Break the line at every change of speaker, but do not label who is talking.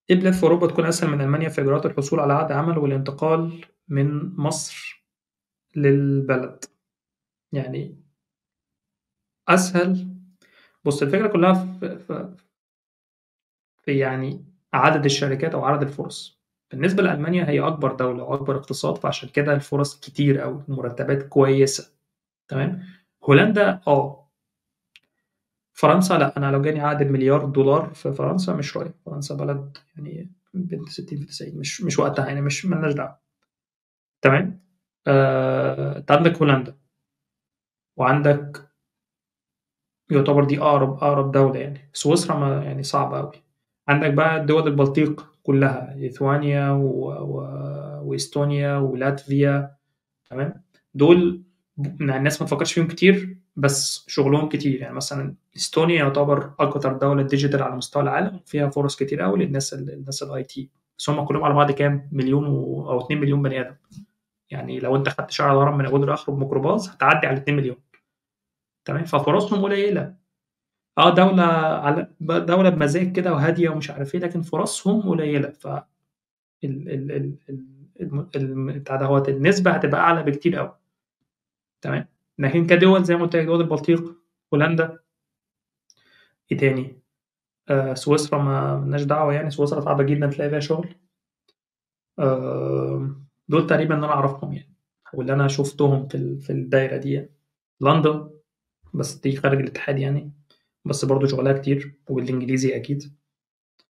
إيه بلاد في أوروبا تكون أسهل من ألمانيا في إجراءات الحصول على عقد عمل والانتقال من مصر للبلد؟ يعني أسهل بُص الفكرة كلّها في في في يعني عدد الشركات أو عدد الفُرَص، بالنسبة لألمانيا هي أكبر دولة وأكبر اقتصاد، فعشان كده الفُرَص كتير أوي، المرتبات كويسة، تمام، هولندا آه. فرنسا لأ، أنا لو جاني عقد ب1.000.000$ في فرنسا مش رايح، فرنسا بلد يعني بنت ستين في تسعين مش مش وقتها يعني مش ما لناش دعوة. تمام، آآ أنت عندك هولندا. وعندك يعتبر دي أقرب أقرب دولة يعني، سويسرا ما يعني صعبة أوي. عندك بقى دول البلطيق كلّها، ليتوانيا و و وإستونيا ولاتفيا تمام، دول ب مع الناس ما تفكّرش فيهم كتير، بس شغلهم كتير، يعني مثلًا إستونيا يعتبر أكتر دولة digital على مستوى العالم، فيها فرص كتير أوي للناس ال الناس الIT بس هُم كلّهم على بعض كام؟ مليون و أو 2.000.000 بني آدم، يعني لو أنت خدت شارع الهرم من أوله لآخره بميكروباص هتعدّي على ال2.000.000 تمام، ففرصهم قليلة. آه دولة على ب دولة بمزاج كده وهادية ومش عارف إيه، لكن فرصهم قليلة ف ال ال ال ال الم الم بتاع دوّة النسبة هتبقى أعلى بكتير أوي. تمام، لكن كدول زي ما قُلت لك دول البلطيق، هولندا إيه تاني؟ آآ سويسرا ما ما لناش دعوة يعني، سويسرا صعبة جدًا تلاقي فيها شغل. آمم، دول تقريبًا اللي أنا أعرفهم يعني، واللي أنا شُفتهم في ال في الدايرة دي يعني. لندن، بس دي خارج الاتحاد يعني، بس برضه شغلها كتير وبالإنجليزي أكيد.